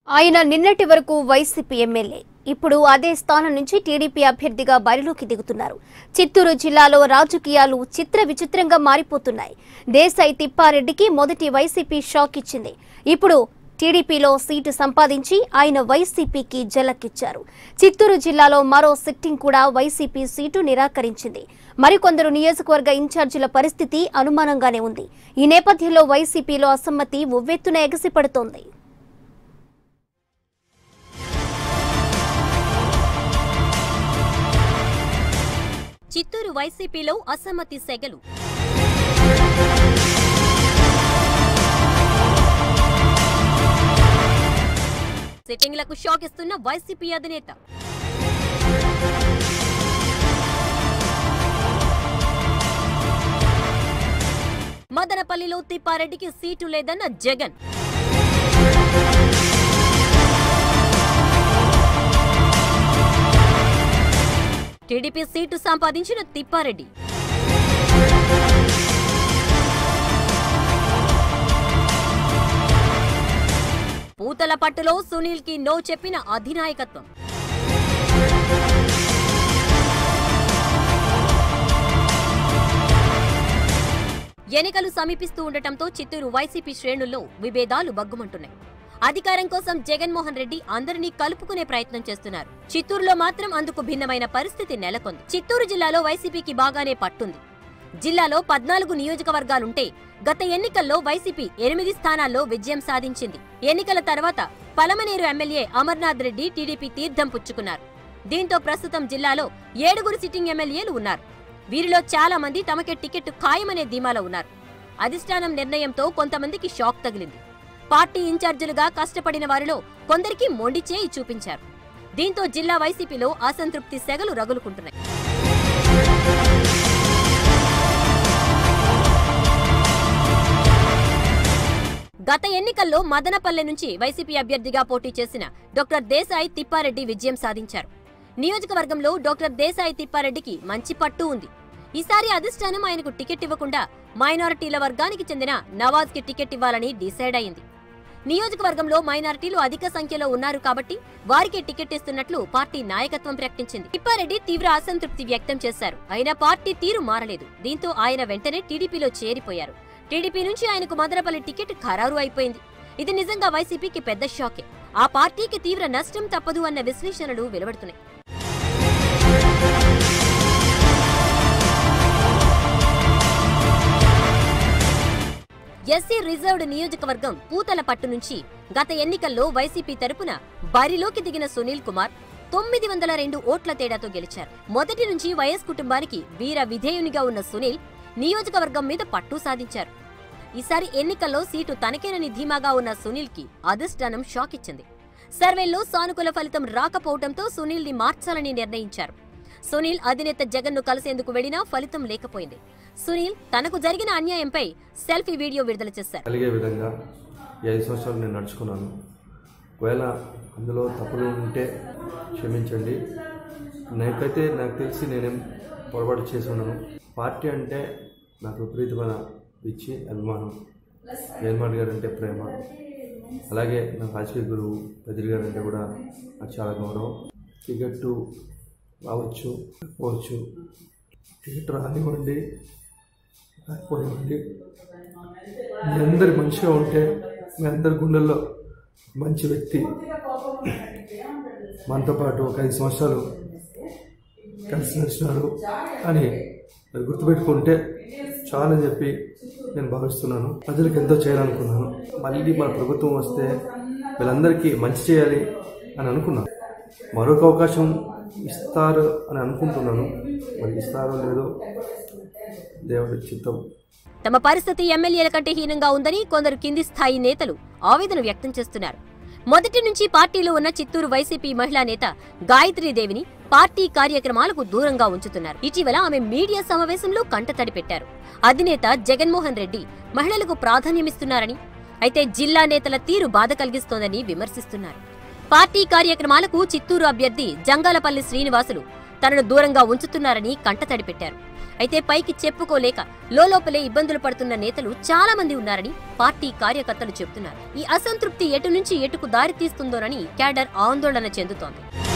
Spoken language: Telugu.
ఆయన నిన్నటి వరకు వైసీపీ ఎమ్మెల్యే ఇప్పుడు అదే స్థానం నుంచి టీడీపీ అభ్యర్థిగా బరిలోకి దిగుతున్నారు చిత్తూరు జిల్లాలో రాజకీయాలు చిత్ర విచిత్రంగా మారిపోతున్నాయి దేశాయి తిప్పారెడ్డికి మొదటి వైసీపీ షాక్ ఇచ్చింది ఇప్పుడు టీడీపీలో సీటు సంపాదించి ఆయన వైసీపీకి జలక్కిచ్చారు చిత్తూరు జిల్లాలో మరో సిట్టింగ్ కూడా వైసీపీ సీటు నిరాకరించింది మరికొందరు నియోజకవర్గ ఇన్ఛార్జీల పరిస్థితి అనుమానంగానే ఉంది ఈ నేపథ్యంలో వైసీపీలో అసమ్మతి ఉవ్వెత్తున ఎగసిపడుతోంది చిత్తూరు వైసీపీలో అసమ్మతి సెగలు సిట్టింగ్లకు షాక్ ఇస్తున్న వైసీపీ అధినేత మదనపల్లిలో తిప్పారెడ్డికి సీటు లేదన్న జగన్ టీడీపీ సీటు సంపాదించిన తిప్పారెడ్డి పూతల పట్టులో సునీల్ కి నో చెప్పిన అధినాయకత్వం ఎన్నికలు సమీపిస్తూ ఉండటంతో చిత్తూరు వైసీపీ శ్రేణుల్లో విభేదాలు బగ్గుమంటున్నాయి అధికారం కోసం జగన్మోహన్ రెడ్డి అందరినీ కలుపుకునే ప్రయత్నం చేస్తున్నారు చిత్తూరులో మాత్రం అందుకు భిన్నమైన పరిస్థితి నెలకొంది చిత్తూరు జిల్లాలో వైసీపీకి బాగానే పట్టుంది జిల్లాలో పద్నాలుగు నియోజకవర్గాలుంటే గత ఎన్నికల్లో వైసీపీ ఎనిమిది స్థానాల్లో విజయం సాధించింది ఎన్నికల తర్వాత పలమనేరు ఎమ్మెల్యే అమర్నాథ్ రెడ్డి టీడీపీ తీర్థం పుచ్చుకున్నారు దీంతో ప్రస్తుతం జిల్లాలో ఏడుగురు సిట్టింగ్ ఎమ్మెల్యేలు ఉన్నారు వీరిలో చాలా మంది తమకే టికెట్ ఖాయమనే ధీమాలో ఉన్నారు అధిష్టానం నిర్ణయంతో కొంతమందికి షాక్ తగిలింది పార్టీ ఇన్ఛార్జీలుగా కష్టపడిన వారిలో కొందరికి మొండి చేయి చూపించారు దీంతో జిల్లా వైసీపీలో అసంతృప్తి సెగలు రగులుకుంటున్నాయి గత ఎన్నికల్లో మదనపల్లె నుంచి వైసీపీ అభ్యర్థిగా పోటీ చేసిన డాక్టర్ దేశాయ్ తిప్పారెడ్డి విజయం సాధించారు నియోజకవర్గంలో డాక్టర్ దేశాయ్ తిప్పారెడ్డికి మంచి పట్టు ఉంది ఈసారి అధిష్టానం ఆయనకు టికెట్ ఇవ్వకుండా మైనారిటీల వర్గానికి చెందిన నవాజ్ కి టికెట్ ఇవ్వాలని డిసైడ్ అయింది నియోజకవర్గంలో మైనారిటీలు అధిక సంఖ్యలో ఉన్నారు కాబట్టి వారికి టికెట్ ఇస్తున్నట్లు పార్టీ నాయకత్వం ప్రకటించింది తిప్పారెడ్డి తీవ్ర అసంతృప్తి వ్యక్తం చేశారు అయినా పార్టీ తీరు మారలేదు దీంతో ఆయన వెంటనే టీడీపీలో చేరిపోయారు టీడీపీ నుంచి ఆయనకు మదనపల్లి టికెట్ ఖరారు అయిపోయింది ఇది నిజంగా వైసీపీకి పెద్ద షాకే ఆ పార్టీకి తీవ్ర నష్టం తప్పదు అన్న విశ్లేషణలు వెలువడుతున్నాయి ఎస్సీ రిజర్వ్డ్ నియోజకవర్గం పూతల పట్టు నుంచి గత ఎన్నికల్లో వైసీపీ తరపున బరిలోకి దిగిన సునీల్ కుమార్ తొమ్మిది వందల రెండు ఓట్ల తేడాతో గెలిచారు మొదటి నుంచి వైఎస్ కుటుంబానికి వీర విధేయునిగా ఉన్న సునీల్ నియోజకవర్గం మీద పట్టు సాధించారు ఈసారి ఎన్నికల్లో సీటు తనకేనని ధీమాగా ఉన్న సునీల్ కి అధిష్టానం షాక్ ఇచ్చింది సర్వేల్లో సానుకూల ఫలితం రాకపోవడంతో సునీల్ ని మార్చాలని నిర్ణయించారు సునీల్ అధినేత జగన్ ను కలిసేందుకు వెళ్లినా ఫలితం లేకపోయింది సునీల్ తనకు జరిగిన అన్యాయంపై సెల్ఫీ వీడియో విడుదల చేశారు కలిగే విధంగా ఈ ఐదు సంవత్సరాలు నేను నడుచుకున్నాను ఒకవేళ అందులో తప్పులు ఉంటే క్షమించండి నాకైతే నాకు తెలిసి నేనేం పొరపాటు చేసి ఉన్నాను పార్టీ అంటే నాకు విపరీతమైన ఇచ్చి అభిమానం జగన్మోహన్ గారు అంటే ప్రేమ అలాగే నా రాజకీయ గురువు పెద్దరి గారు అంటే కూడా నాకు చాలా గౌరవం టికెట్ రావచ్చు పోవచ్చు టికెట్ రానివ్వండి రాకపోనివ్వండి మీ అందరి మంచిగా ఉంటే మీ అందరి గుండెల్లో మంచి వ్యక్తి మనతో పాటు ఒక ఐదు సంవత్సరాలు కలిసి నడిచినారు అని అది గుర్తుపెట్టుకుంటే చాలని చెప్పి నేను భావిస్తున్నాను ప్రజలకు ఎంతో చేయాలనుకున్నాను మళ్ళీ మన ప్రభుత్వం వస్తే వీళ్ళందరికీ మంచి చేయాలి అని అనుకున్నాను మరొక అవకాశం ఇస్తారు అని అనుకుంటున్నాను మరి ఇస్తారో లేదో దేవుడి చిత్తం తమ పరిస్థితి ఎమ్మెల్యేల కంటే హీనంగా ఉందని కొందరు కింది స్థాయి నేతలు ఆవేదన వ్యక్తం చేస్తున్నారు మొదటి నుంచి పార్టీలో ఉన్న చిత్తూరు వైసీపీ మహిళా నేత గాయత్రీదేవిని పార్టీ కార్యక్రమాలకు దూరంగా ఉంచుతున్నారు ఇటీవల ఆమె మీడియా సమావేశంలో కంటతడి పెట్టారు అధినేత జగన్మోహన్ రెడ్డి మహిళలకు ప్రాధాన్యమిస్తున్నారని అయితే జిల్లా నేతల తీరు బాధ కలిగిస్తోందని విమర్శిస్తున్నారు పార్టీ కార్యక్రమాలకు చిత్తూరు అభ్యర్థి జంగాలపల్లి శ్రీనివాసులు తనను దూరంగా ఉంచుతున్నారని కంటతడి పెట్టారు అయితే పైకి చెప్పుకోలేక లోపలే ఇబ్బందులు పడుతున్న నేతలు చాలా మంది ఉన్నారని పార్టీ కార్యకర్తలు చెబుతున్నారు ఈ అసంతృప్తి ఎటు నుంచి ఎటుకు దారి తీస్తుందోనని క్యాడర్ ఆందోళన చెందుతోంది